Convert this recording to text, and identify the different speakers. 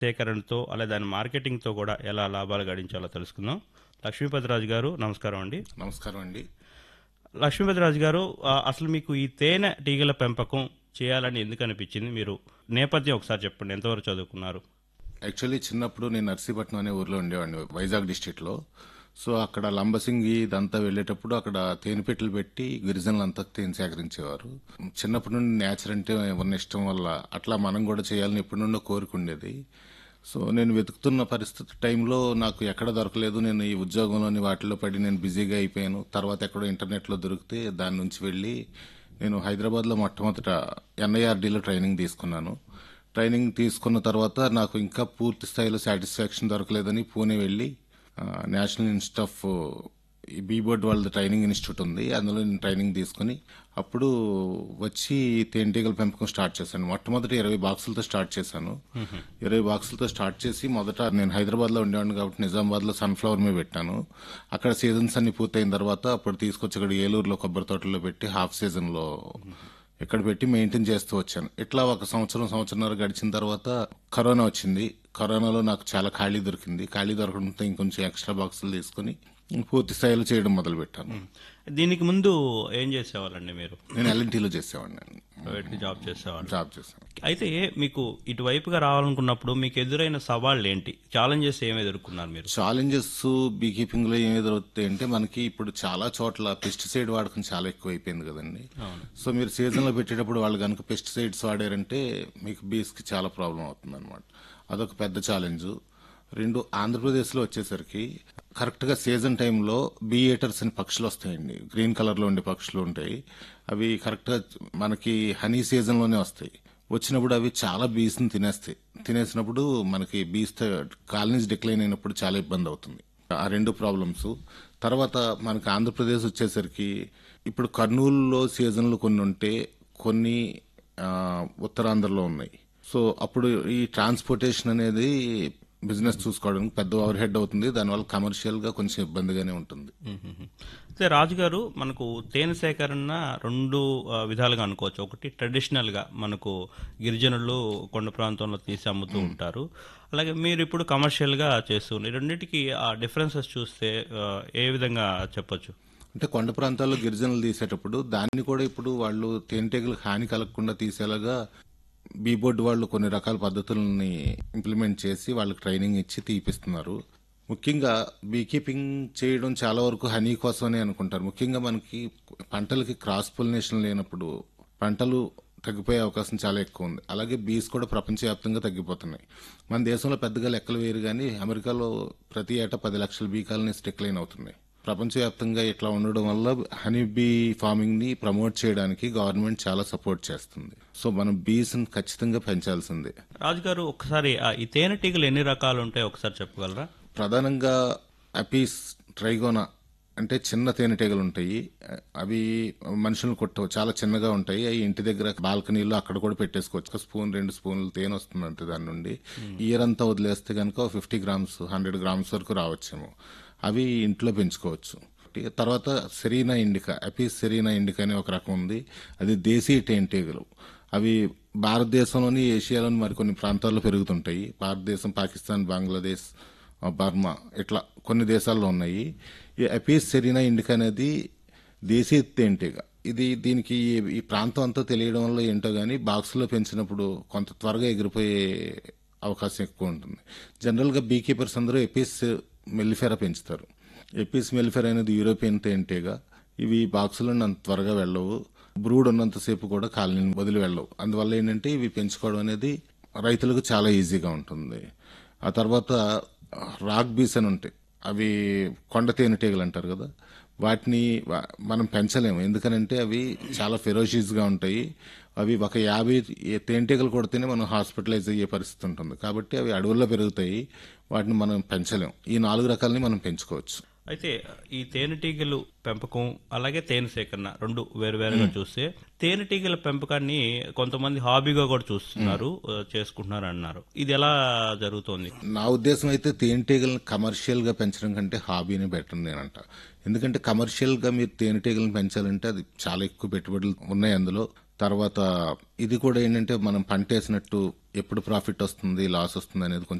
Speaker 1: సేకరణతో అలా దాని మార్కెటింగ్తో కూడా ఎలా లాభాలు గడించాలో తెలుసుకుందాం లక్ష్మీపతిరాజు గారు నమస్కారం అండి
Speaker 2: నమస్కారం అండి
Speaker 1: లక్ష్మీపతిరాజు గారు ఆ, అసలు మీకు ఈ తేనె టీగల పెంపకం చేయాలని ఎందుకు అనిపించింది మీరు నేపథ్యం ఒకసారి చెప్పండి ఎంతవరకు చదువుకున్నారు
Speaker 2: యాక్చువల్లీ చిన్నప్పుడు నేను నర్సీపట్నం అనే ఊర్లో ఉండేవాడిని వైజాగ్ డిస్టిక్ లో సో అక్కడ లంబసింగి ఇదంతా వెళ్ళేటప్పుడు అక్కడ తేనెపెట్టెలు పెట్టి గిరిజనులంతా తేనె సేకరించేవారు చిన్నప్పటి నుండి నేచర్ అంటే ఉన్న ఇష్టం వల్ల అట్లా మనం కూడా చేయాలని ఎప్పటి నుండో కోరిక ఉండేది సో నేను వెతుకుతున్న పరిస్థితి టైంలో నాకు ఎక్కడ దొరకలేదు నేను ఈ ఉద్యోగంలోని వాటిలో పడి నేను బిజీగా అయిపోయాను తర్వాత ఎక్కడో ఇంటర్నెట్లో దొరికితే దాని నుంచి వెళ్ళి నేను హైదరాబాద్లో మొట్టమొదట ఎన్ఐఆర్డీలో ట్రైనింగ్ తీసుకున్నాను ట్రైనింగ్ తీసుకున్న తర్వాత నాకు ఇంకా పూర్తి స్థాయిలో సాటిస్ఫాక్షన్ దొరకలేదని పూణే వెళ్ళి ఆ, నేషనల్ ఇన్స్టిట్యూట్ ఆఫ్ ఈ బీబోర్డ్ వాళ్ళది ట్రైనింగ్ ఇన్స్టిట్యూట్ ఉంది అందులో నేను ట్రైనింగ్ తీసుకుని అప్పుడు వచ్చి తేనెటీగల పెంపకం స్టార్ట్ చేశాను మొట్టమొదటి ఇరవై బాక్సులతో స్టార్ట్ చేశాను ఇరవై బాక్సులతో స్టార్ట్ చేసి మొదట నేను హైదరాబాద్ లో ఉండేవాడిని కాబట్టి నిజామాబాద్ లో సన్ఫ్లవర్ మీద పెట్టాను అక్కడ సీజన్స్ అన్ని పూర్తయిన తర్వాత అప్పుడు తీసుకొచ్చి ఇక్కడ ఏలూరులో కొబ్బరి తోటలో పెట్టి హాఫ్ సీజన్ లో ఇక్కడ పెట్టి మెయింటైన్ చేస్తూ వచ్చాను ఇట్లా ఒక సంవత్సరం సంవత్సరంన్నర గడిచిన తర్వాత కరోనా వచ్చింది కరోనాలో నాకు చాలా ఖాళీ దొరికింది ఖాళీ దొరకడంతో ఇంకొంచెం ఎక్స్ట్రా బాక్సులు తీసుకుని పూర్తి స్థాయిలో చేయడం మొదలు పెట్టాను
Speaker 1: దీనికి ముందు ఏం చేసేవాళ్ళండి మీరు
Speaker 2: నేను ఎల్ఎన్టీలో చేసేవాడిని
Speaker 1: ప్రైవేట్కి జాబ్ చేసేవాళ్ళు
Speaker 2: జాబ్ చేశాను
Speaker 1: అయితే మీకు ఇటువైపుగా రావాలనుకున్నప్పుడు మీకు ఎదురైన సవాళ్ళు ఏంటి ఛాలెంజెస్ ఏమి ఎదుర్కొన్నారు మీరు
Speaker 2: ఛాలెంజెస్ బీ కీపింగ్ లో ఏం ఎదురవుతాయి అంటే మనకి ఇప్పుడు చాలా చోట్ల పెస్టిసైడ్ వాడకం చాలా ఎక్కువ అయిపోయింది కదండి సో మీరు సీజన్ లో పెట్టేటప్పుడు వాళ్ళు కనుక పెస్టిసైడ్స్ వాడారంటే మీకు బీస్ కి చాలా ప్రాబ్లం అవుతుంది అనమాట అదొక పెద్ద ఛాలెంజ్ రెండు ఆంధ్రప్రదేశ్ లో వచ్చేసరికి కరెక్ట్ గా సీజన్ టైంలో బీ ఏటర్స్ అని పక్షులు వస్తాయండి గ్రీన్ కలర్ లో ఉండే పక్షులు ఉంటాయి అవి కరెక్ట్ గా మనకి హనీ సీజన్ లోనే వస్తాయి వచ్చినప్పుడు అవి చాలా బీస్ ని తినేస్తాయి తినేసినప్పుడు మనకి బీస్ కాలనీస్ డిక్లైన్ అయినప్పుడు చాలా ఇబ్బంది అవుతుంది ఆ రెండు ప్రాబ్లమ్స్ తర్వాత మనకి ఆంధ్రప్రదేశ్ వచ్చేసరికి ఇప్పుడు కర్నూలులో సీజన్లు కొన్ని ఉంటే కొన్ని ఆ, ఉత్తరాంధ్రలో ఉన్నాయి సో అప్పుడు ఈ ట్రాన్స్పోర్టేషన్ అనేది బిజినెస్ చూసుకోవడానికి పెద్ద ఓవర్ హెడ్ అవుతుంది దానివల్ల కమర్షియల్ గా కొంచెం ఇబ్బందిగానే ఉంటుంది
Speaker 1: మ్మ్. అయితే రాజు గారు మనకు తేనె సేకరణ రెండు ఆ, విధాలుగా అనుకోవచ్చు ఒకటి ట్రెడిషనల్ గా మనకు గిరిజనులు కొండ ప్రాంతంలో తీసి అమ్ముతూ ఉంటారు అలాగే మీరు ఇప్పుడు కమర్షియల్ గా చేస్తున్నారు ఈ రెండింటికి ఆ డిఫరెన్సెస్ చూస్తే ఆ, ఏ విధంగా చెప్పొచ్చు
Speaker 2: అంటే కొండ ప్రాంతాల్లో గిరిజనులు తీసేటప్పుడు దాన్ని కూడా ఇప్పుడు వాళ్ళు తేనెటీగలకు హాని కలగకుండా తీసేలాగా బీ బోర్డు వాళ్ళు కొన్ని రకాల పద్ధతులని ఇంప్లిమెంట్ చేసి వాళ్ళకి ట్రైనింగ్ ఇచ్చి తీపిస్తున్నారు ముఖ్యంగా బీ కీపింగ్ చేయడం చాలా వరకు హనీ కోసమని అనుకుంటారు ముఖ్యంగా మనకి పంటలకి క్రాస్ పొలినేషన్ లేనప్పుడు పంటలు తగ్గిపోయే అవకాశం చాలా ఎక్కువ ఉంది అలాగే బీస్ కూడా ప్రపంచవ్యాప్తంగా తగ్గిపోతున్నాయి మన దేశంలో పెద్దగా లెక్కలు వేరు కానీ అమెరికాలో ప్రతి ఏటా పది లక్షల బీ కాలనీస్ డిక్లైన్ అవుతున్నాయి ప్రపంచవ్యాప్తంగా ఇట్లా ఉండడం వల్ల హనీ బీ ఫార్మింగ్ ని ప్రమోట్ చేయడానికి గవర్నమెంట్ చాలా సపోర్ట్ చేస్తుంది సో మనం బీస్ ని ఖచ్చితంగా పెంచాల్సిందే
Speaker 1: రాజు గారు ఒకసారి ఆ, ఈ తేనెటీగలు ఎన్ని రకాలు ఉంటాయో ఒకసారి చెప్పగలరా
Speaker 2: ప్రధానంగా అపీస్ ట్రైగోనా అంటే చిన్న తేనెటీగలు ఉంటాయి అవి మనుషులను కొట్టవు చాలా చిన్నగా ఉంటాయి అవి ఇంటి దగ్గర బాల్కనీలో అక్కడ కూడా పెట్టేసుకోవచ్చు ఒక స్పూన్ రెండు స్పూన్లు తేనె వస్తుంది అంతే దాని నుండి ఇయర్ అంతా వదిలేస్తే కనుక ఫిఫ్టీ గ్రామ్స్ హండ్రెడ్ గ్రామ్స్ వరకు రావచ్చేమో అవి ఇంట్లో పెంచుకోవచ్చు తర్వాత cerana indica apis cerana indica అనే ఒక రకం ఉంది అది దేశీ తేనెటీగలు అవి భారతదేశంలోని ఏషియాలోని మరికొన్ని ప్రాంతాల్లో పెరుగుతుంటాయి భారతదేశం పాకిస్తాన్ బంగ్లాదేశ్ ఆ, బర్మా ఇట్లా కొన్ని దేశాల్లో ఉన్నాయి ఈ అపీస్ సెరీనా ఇండికా అనేది దేశీ తేనెటీగ ఇది దీనికి ఈ- ఈ ప్రాంతం అంతా తెలియడం వల్ల ఏంటో గానీ బాక్స్లో పెంచినప్పుడు కొంత త్వరగా ఎగిరిపోయే అవకాశం ఎక్కువ ఉంటుంది జనరల్గా బీ కీపర్స్ అందరూ ఎపీస్ మెల్లిఫెరా పెంచుతారు ఎపీస్ మెల్లిఫెరా అనేది యూరోపియన్ తేనెటీగ ఇవి బాక్సులో అంత త్వరగా వెళ్ళవు బ్రూడ్ ఉన్నంతసేపు కూడా కాలనీని వదిలి వెళ్ళవు అందువల్ల ఏంటంటే ఇవి పెంచుకోవడం అనేది రైతులకు చాలా ఈజీగా ఉంటుంది ఆ తర్వాత రాక్ బీస్ అని ఉంటాయి అవి కొండ తేనెటీగలు అంటారు కదా వాటిని వా- మనం పెంచలేము ఎందుకనంటే అవి చాలా ఫెరోషియస్ గా ఉంటాయి అవి ఒక యాభై ఏ- తేనెటీగలు కొడితేనే మనం హాస్పిటలైజ్ అయ్యే పరిస్థితి ఉంటుంది కాబట్టి అవి అడవుల్లో పెరుగుతాయి వాటిని మనం పెంచలేం ఈ నాలుగు రకాలని మనం పెంచుకోవచ్చు
Speaker 1: అయితే ఈ తేనెటీగలు పెంపకం అలాగే తేనె సేకరణ రెండు వేరువేరుగా చూస్తే తేనెటీగల పెంపకాన్ని కొంతమంది హాబీగా కూడా చూస్తున్నారు ఆ, చేసుకుంటున్నారు అన్నారు ఇది ఎలా జరుగుతోంది
Speaker 2: నా ఉద్దేశం అయితే తేనెటీగలను కమర్షియల్ గా పెంచడం కంటే హాబీని బెటర్ నేనంట ఎందుకంటే కమర్షియల్ గా మీరు తేనెటీగలను పెంచాలంటే అది చాలా ఎక్కువ పెట్టుబడులు ఉన్నాయి అందులో తర్వాత ఇది కూడా ఏంటంటే మనం పంట వేసినట్టు ఎప్పుడు ప్రాఫిట్ వస్తుంది లాస్ వస్తుంది అనేది కొంచెం